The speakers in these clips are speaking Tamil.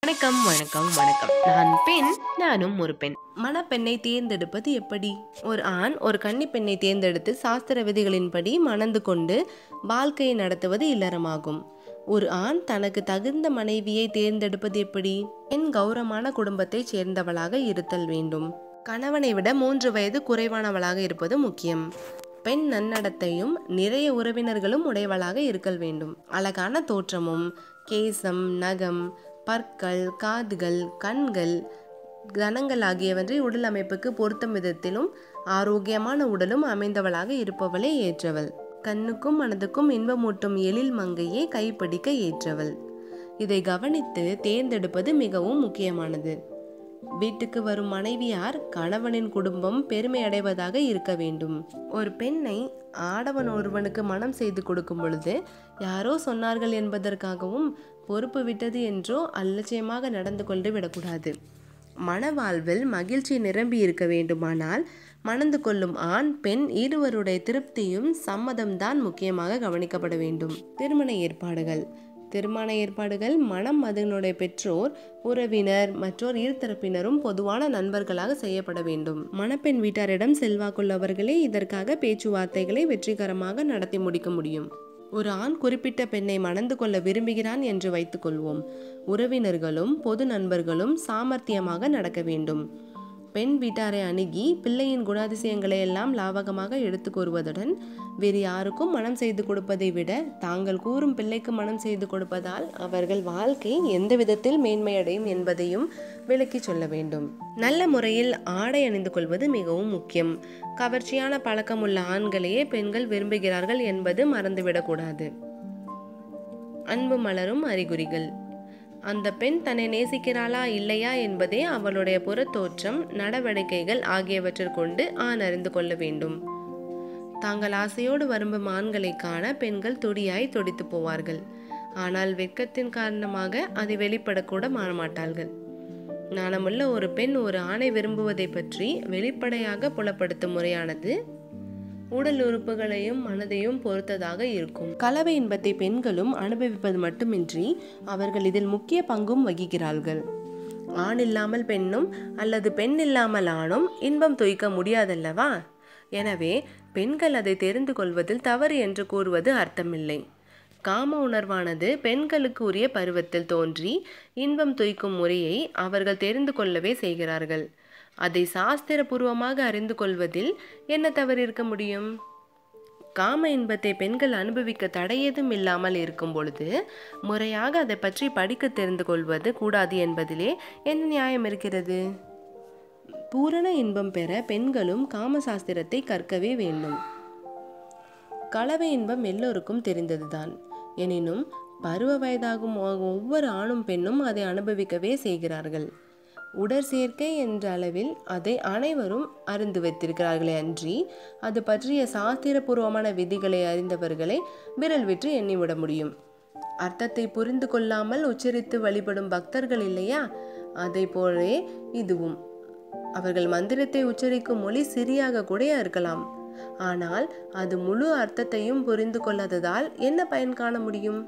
வணக்கம் வணக்கம் வணக்கம் நான் பெண் நானும் ஒரு பெண் மணப்பெண்ணை தேர்ந்தெடுப்பது எப்படி ஒரு ஆண் ஒரு கன்னி பெண்ணை தேர்ந்தெடுத்து சாஸ்திர விதிகளின்படி மணந்து கொண்டு வாழ்க்கையை நடத்துவது இல்லறமாகும் ஒரு ஆண் தனக்கு தகுந்த மனைவியை தேர்ந்தெடுப்பது எப்படி பெண் கௌரவமான குடும்பத்தைச் சேர்ந்தவளாக இருத்தல் வேண்டும் கணவனை விட மூன்று வயது குறைவானவளாக இருப்பது முக்கியம் பெண் நன்னடத்தையும் நிறைய உறவினர்களும் உடையவளாக இருக்கல் வேண்டும் அழகான தோற்றமும் கேசம் நகம் பற்கள் காதுகள் கண்கள் கணங்கள் ஆகியவற்றை உடல் அமைப்புக்கு பொருத்தம் விதத்திலும் ஆரோக்கியமான உடலும் அமைந்தவளாக இருப்பவளே ஏற்றவள் கண்ணுக்கும் மனதுக்கும் இன்பமூட்டும் எழில் மங்கையே கைப்பிடிக்க ஏற்றவள் இதை கவனித்து தேர்ந்தெடுப்பது மிகவும் முக்கியமானது வீட்டுக்கு வரும் மனைவியார் கணவனின் குடும்பம் பெருமை அடைவதாக இருக்க வேண்டும் ஒரு பெண்ணை ஆடவன் ஒருவனுக்கு மனம் செய்து கொடுக்கும் பொழுது யாரோ சொன்னார்கள் என்பதற்காகவும் பொறுப்பு விட்டது என்றோ அலட்சியமாக நடந்து கொண்டு விடக்கூடாது மணவாழ்வில் மகிழ்ச்சி நிரம்பி இருக்க வேண்டுமானால் மணந்து கொள்ளும் ஆண் பெண் இருவருடைய திருப்தியும் சம்மதம்தான் முக்கியமாக கவனிக்கப்பட வேண்டும் திருமண ஏற்பாடுகள் திருமண ஏற்பாடுகள் மனம் அதனுடைய பெற்றோர் உறவினர் மற்றோர் இருதரப்பினரும் பொதுவான நண்பர்களாக செய்யப்பட வேண்டும் மணப்பெண் வீட்டாரிடம் செல்வாக்குள்ளவர்களே இதற்காக பேச்சுவார்த்தைகளை வெற்றிகரமாக நடத்தி முடிக்க முடியும் ஒரு ஆண் குறிப்பிட்ட பெண்ணை மணந்து கொள்ள விரும்புகிறான் என்று வைத்துக்கொள்வோம் உறவினர்களும் பொது நண்பர்களும் சாமர்த்தியமாக நடக்க வேண்டும் பெண் வீட்டாரை அணுகி பிள்ளையின் குணாதிசயங்களை எல்லாம் லாவகமாக எடுத்து கூறுவதுடன் வேறு யாருக்கும் மனம் செய்து கொடுப்பதை விட தாங்கள் கூறும் பிள்ளைக்கு மனம் செய்து கொடுப்பதால் அவர்கள் வாழ்க்கை எந்த விதத்தில் மேன்மையடையும் என்பதையும் விளக்கி சொல்ல வேண்டும் நல்ல முறையில் ஆடை அணிந்து கொள்வது மிகவும் முக்கியம் கவர்ச்சியான பழக்கமுள்ள ஆண்களையே பெண்கள் விரும்புகிறார்கள் என்பது மறந்துவிடக்கூடாது அன்பு மலரும் அறிகுறிகள் அந்த பெண் தன்னை நேசிக்கிறாளா இல்லையா என்பதே அவளுடைய புறத்தோற்றம் நடவடிக்கைகள் ஆகியவற்றிற்கொண்டு ஆண் அறிந்து கொள்ள வேண்டும் தாங்கள் ஆசையோடு விரும்பும் ஆண்களை காண பெண்கள் துடியாய் துடித்து போவார்கள் ஆனால் வெட்கத்தின் காரணமாக அதை வெளிப்படக்கூட மாட்டார்கள் நாணமுள்ள ஒரு பெண் ஒரு ஆணை விரும்புவதை பற்றி வெளிப்படையாக புலப்படுத்தும் முறையானது உடல் உறுப்புகளையும் மனதையும் பொறுத்ததாக இருக்கும் கலவை இன்பத்தை பெண்களும் அனுபவிப்பது மட்டுமின்றி அவர்கள் இதில் முக்கிய பங்கும் வகிக்கிறார்கள் ஆண் இல்லாமல் பெண்ணும் அல்லது பெண் இல்லாமல் ஆணும் இன்பம் துய்க்க முடியாதல்லவா எனவே பெண்கள் அதை தெரிந்து கொள்வதில் தவறு என்று கூறுவது அர்த்தமில்லை காம உணர்வானது பெண்களுக்கு உரிய பருவத்தில் தோன்றி இன்பம் துய்க்கும் முறையை அவர்கள் தெரிந்து கொள்ளவே செய்கிறார்கள் அதை சாஸ்திரபூர்வமாக அறிந்து கொள்வதில் என்ன தவறு இருக்க முடியும் காம இன்பத்தை பெண்கள் அனுபவிக்க தடையதும் இல்லாமல் இருக்கும் பொழுது முறையாக அதை பற்றி படிக்க தெரிந்து கொள்வது கூடாது என்பதிலே என்ன நியாயம் இருக்கிறது பூரண இன்பம் பெற பெண்களும் காமசாஸ்திரத்தை கற்கவே வேண்டும் கலவை இன்பம் எல்லோருக்கும் தெரிந்ததுதான் எனினும் பருவ வயதாகும் ஒவ்வொரு ஆணும் பெண்ணும் அதை அனுபவிக்கவே செய்கிறார்கள் உடற்சேர்க்கை என்ற அளவில் அதை அனைவரும் அறிந்து வைத்திருக்கிறார்களே அன்றி அது பற்றிய சாஸ்திரபூர்வமான விதிகளை அறிந்தவர்களை விரல் விட்டு எண்ணிவிட முடியும் அர்த்தத்தை புரிந்து கொள்ளாமல் உச்சரித்து வழிபடும் பக்தர்கள் இல்லையா அதை போலே இதுவும் அவர்கள் மந்திரத்தை உச்சரிக்கும் மொழி சிறியாக கூட இருக்கலாம் ஆனால் அது முழு அர்த்தத்தையும் புரிந்து கொள்ளாததால் என்ன பயன் காண முடியும்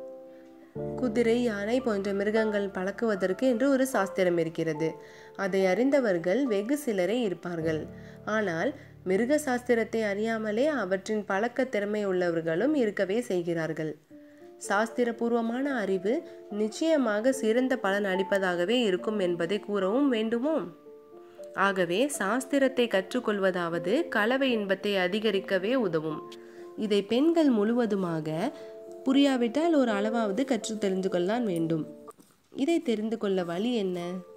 குதிரை யானை போன்ற மிருகங்கள் பழக்குவதற்கு என்று ஒரு சாஸ்திரம் இருக்கிறது அதை அறிந்தவர்கள் வெகு சிலரே இருப்பார்கள் ஆனால் மிருக சாஸ்திரத்தை அறியாமலே அவற்றின் பழக்க திறமை உள்ளவர்களும் இருக்கவே செய்கிறார்கள் சாஸ்திரபூர்வமான அறிவு நிச்சயமாக சிறந்த பலன் அளிப்பதாகவே இருக்கும் என்பதை கூறவும் வேண்டுமோ ஆகவே சாஸ்திரத்தை கற்றுக்கொள்வதாவது கலவை இன்பத்தை அதிகரிக்கவே உதவும் இதை பெண்கள் முழுவதுமாக புரியாவிட்டால் ஒரு அளவாவது கற்று தெரிந்து கொள்ளலாம் வேண்டும் இதை தெரிந்து கொள்ள வழி என்ன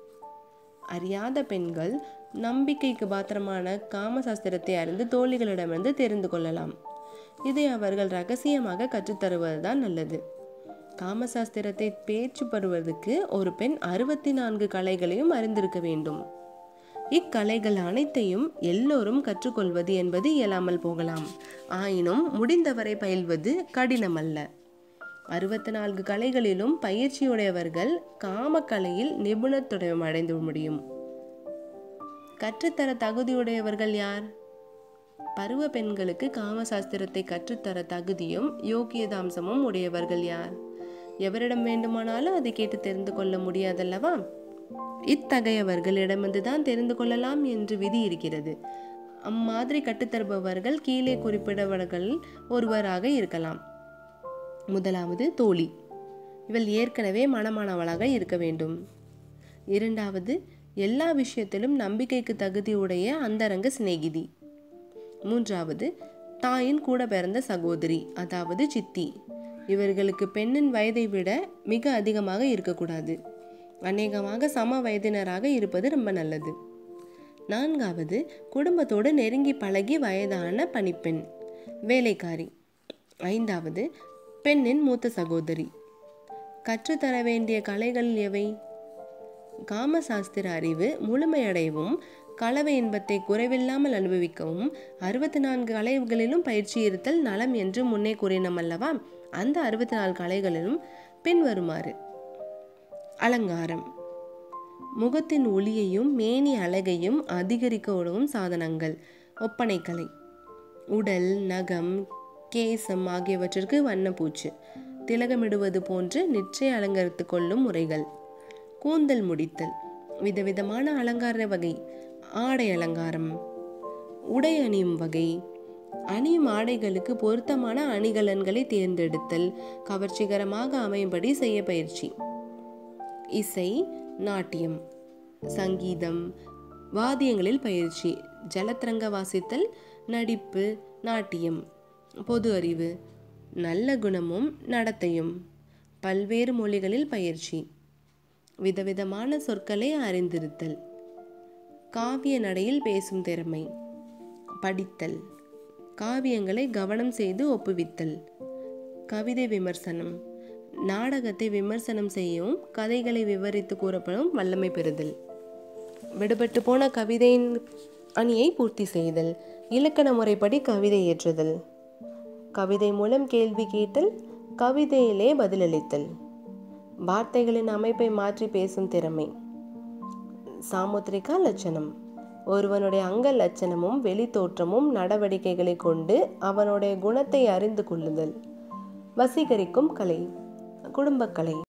அறியாத பெண்கள் நம்பிக்கைக்கு பாத்திரமான காமசாஸ்திரத்தை அறிந்து தோழிகளிடமிருந்து தெரிந்து கொள்ளலாம் இதை அவர்கள் ரகசியமாக கற்றுத்தருவதுதான் நல்லது காமசாஸ்திரத்தை பேச்சு பெறுவதற்கு ஒரு பெண் அறுபத்தி நான்கு கலைகளையும் அறிந்திருக்க வேண்டும் இக்கலைகள் அனைத்தையும் எல்லோரும் கற்றுக்கொள்வது என்பது இயலாமல் போகலாம் ஆயினும் முடிந்தவரை பயில்வது கடினமல்ல அறுபத்தி நான்கு கலைகளிலும் பயிற்சியுடையவர்கள் காமக்கலையில் நிபுணத்துடன் அடைந்து முடியும் கற்றுத்தர தகுதியுடையவர்கள் யார் பருவ பெண்களுக்கு காமசாஸ்திரத்தை கற்றுத்தர தகுதியும் யோக்கியதாம்சமும் உடையவர்கள் யார் எவரிடம் வேண்டுமானாலும் அதை கேட்டு தெரிந்து கொள்ள முடியாதல்லவா இத்தகையவர்களிடமிருந்து தான் தெரிந்து கொள்ளலாம் என்று விதி இருக்கிறது அம்மாதிரி கட்டுத்தருபவர்கள் கீழே குறிப்பிடவர்கள் ஒருவராக இருக்கலாம் முதலாவது தோழி இவள் ஏற்கனவே மனமானவளாக இருக்க வேண்டும் இரண்டாவது எல்லா விஷயத்திலும் நம்பிக்கைக்கு தகுதியுடைய அந்தரங்க சிநேகிதி மூன்றாவது தாயின் கூட பிறந்த சகோதரி அதாவது சித்தி இவர்களுக்கு பெண்ணின் வயதை விட மிக அதிகமாக இருக்கக்கூடாது அநேகமாக சம வயதினராக இருப்பது ரொம்ப நல்லது நான்காவது குடும்பத்தோடு நெருங்கி பழகி வயதான பணிப்பெண் வேலைக்காரி ஐந்தாவது பெண்ணின் மூத்த சகோதரி கற்றுத்தர வேண்டிய கலைகள் எவை காமசாஸ்திர அறிவு முழுமையடையவும் கலவை இன்பத்தை குறைவில்லாமல் அனுபவிக்கவும் அறுபத்தி நான்கு கலைகளிலும் பயிற்சி இருத்தல் நலம் என்று முன்னே கூறினோம் அல்லவா அந்த அறுபத்தி நாலு கலைகளிலும் பின்வருமாறு அலங்காரம் முகத்தின் ஒளியையும் மேனி அழகையும் அதிகரிக்க உதவும் சாதனங்கள் ஒப்பனைக்கலை உடல் நகம் கேசம் ஆகியவற்றிற்கு வண்ணப்பூச்சு திலகமிடுவது போன்று நிச்சய அலங்கரித்து கொள்ளும் முறைகள் கூந்தல் முடித்தல் விதவிதமான அலங்கார வகை ஆடை அலங்காரம் உடை அணியும் வகை அணியும் ஆடைகளுக்கு பொருத்தமான அணிகலன்களை தேர்ந்தெடுத்தல் கவர்ச்சிகரமாக அமையும்படி செய்ய பயிற்சி இசை நாட்டியம் சங்கீதம் வாத்தியங்களில் பயிற்சி ஜலத்திரங்க வாசித்தல் நடிப்பு நாட்டியம் பொது அறிவு நல்ல குணமும் நடத்தையும் பல்வேறு மொழிகளில் பயிற்சி விதவிதமான சொற்களை அறிந்திருத்தல் காவிய நடையில் பேசும் திறமை படித்தல் காவியங்களை கவனம் செய்து ஒப்புவித்தல் கவிதை விமர்சனம் நாடகத்தை விமர்சனம் செய்யவும் கதைகளை விவரித்து கூறப்படும் வல்லமை பெறுதல் விடுபட்டு போன கவிதையின் அணியை பூர்த்தி செய்தல் இலக்கண முறைப்படி கவிதை ஏற்றுதல் கவிதை மூலம் கேள்வி கேட்டல் கவிதையிலே பதிலளித்தல் வார்த்தைகளின் அமைப்பை மாற்றி பேசும் திறமை சாமுத்திரிகா லட்சணம் ஒருவனுடைய அங்க லட்சணமும் வெளி தோற்றமும் நடவடிக்கைகளை கொண்டு அவனுடைய குணத்தை அறிந்து கொள்ளுதல் வசீகரிக்கும் கலை குடும்பக்கலை